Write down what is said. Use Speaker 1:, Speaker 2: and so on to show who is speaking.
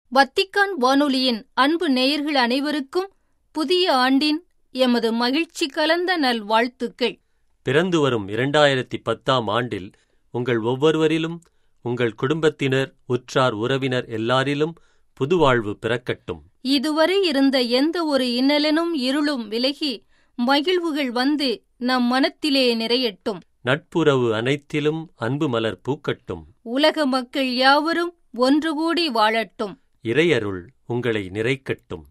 Speaker 1: Vatican வானொலியின் அன்பு நேயர்கள் அனைவருக்கும் புதிய ஆண்டின் எமது மகிழ்ச்சி கலந்த நல்வாழ்த்துக்கள்
Speaker 2: பிறந்து வரும் இரண்டாயிரத்தி பத்தாம் ஆண்டில் உங்கள் ஒவ்வொருவரிலும் உங்கள் குடும்பத்தினர் உற்றார் உறவினர் எல்லாரிலும் புதுவாழ்வு பிறக்கட்டும்
Speaker 1: இதுவரை இருந்த எந்த ஒரு இன்னலெனும் இருளும் விலகி மகிழ்வுகள் வந்து நம் மனத்திலே நிறையட்டும்
Speaker 2: நட்புறவு அனைத்திலும் அன்பு மலர் பூக்கட்டும்
Speaker 1: உலக மக்கள் யாவரும் ஒன்று கூடி வாழட்டும்
Speaker 2: இறையருள் உங்களை நிறைக்கட்டும்